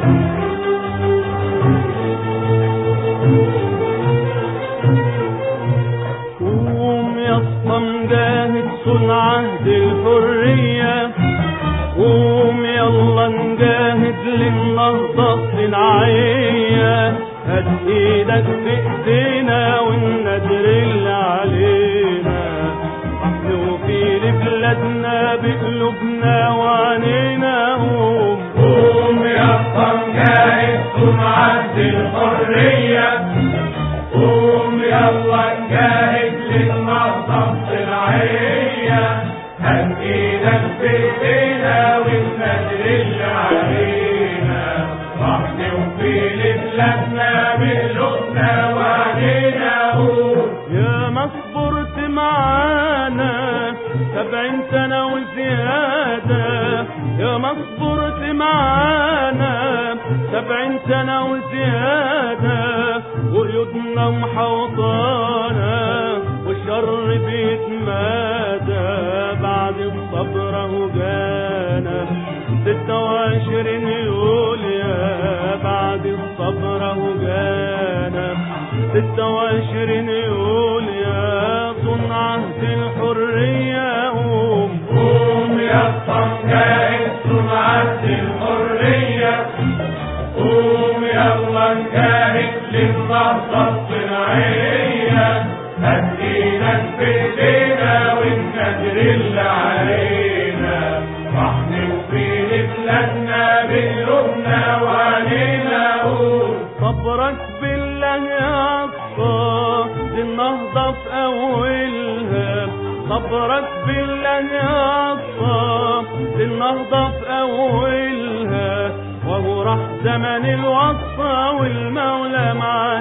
قوم يا اسطى نجاهد صنع عهد الحرية قوم يلا نجاهد للنهضة الصناعية هات ايدك في ايدينا والنذر اللي علينا نوفي لبلادنا بقلوبنا وعنينا قوم قوم يا اسطى نجاهد صنع عهد الحرية قوم يلا نجاهد للنهضة الصناعية هات ايدك في ايدينا والنذر اللي علينا راح نوفي لبلادنا بقلوبنا وعنينا قوم يا ما صبرت معانا سبعين سنة وزيادة يا ما صبرت معانا سبعين سنة وزيادة وقيودنا محوطانا والشر بيتمادى بعد الصبر اهو جانا ستة وعشرين يوليا بعد الصبر اهو جانا ستة وعشرين يوليا صنع عهد الحرية قوم قوم يا اسطى نجاهد صنع عهد الحرية قوم يلا نجاهد للنهضة الصناعية هات ايدك في ايدينا والنذر اللي علينا راح نوفي لبلادنا بقلوبنا وعنينا قول صبرك بالله يا عطا للنهضة في أولها صبرك بالله يا عطا للنهضة في أولها وهو راح زمن الوصفة والمولى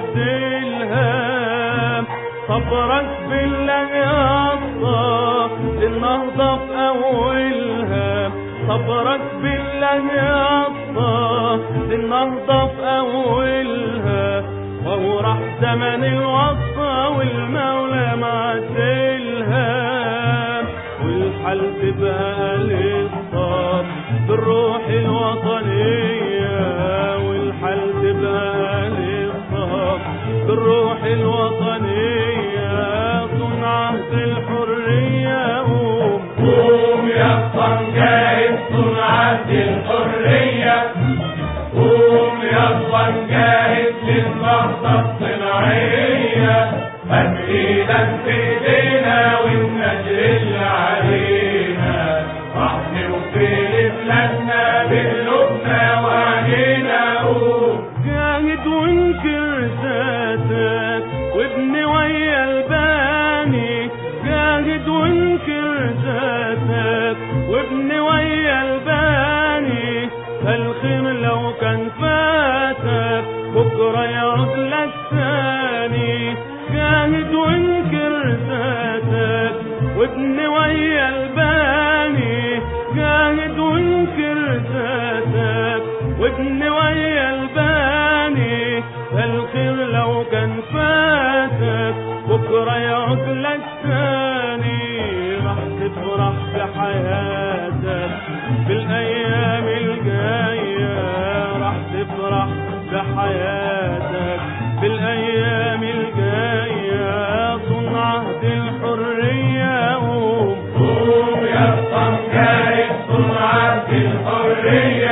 معدلها صبرك بالله يا عطا للنهضة في أولها صبرك بالله يا عطا للنهضة في أولها وهو راح زمن الوصفة والمولى معدلها والحل تبقى للصاد بالروح الوطنية والحل تبقى للصاد بالروح الوطنية صنع عهد الحرية قوم قوم يا اسطى نجاهد صنع عهد الحرية قوم يلا نجاهد للنهضة الصناعية هات ايدك في ايدينا والنذر اللي علينا راح نوفي لبلادنا بقلوبنا وعنينا قول جاهد وانكر ذاتك وابني ويا الباني جاهد وانكر ذاتك وابني ويا الباني فالخيم لو كان فاتك بكرة يعود لك ثاني جاهد وانكر ذاتك وابني ويا الباني جاهد وانكر ذاتك وابني ويا الباني فالخير لو كان فاتك بكرة يعود لك ثاني راح تفرح بحياتك بالأيام الجاية راح تفرح بحياتك بالأيام الجاية صنع عهد الحرية قوم قوم يا اسطى نجاهد صنع عهد الحرية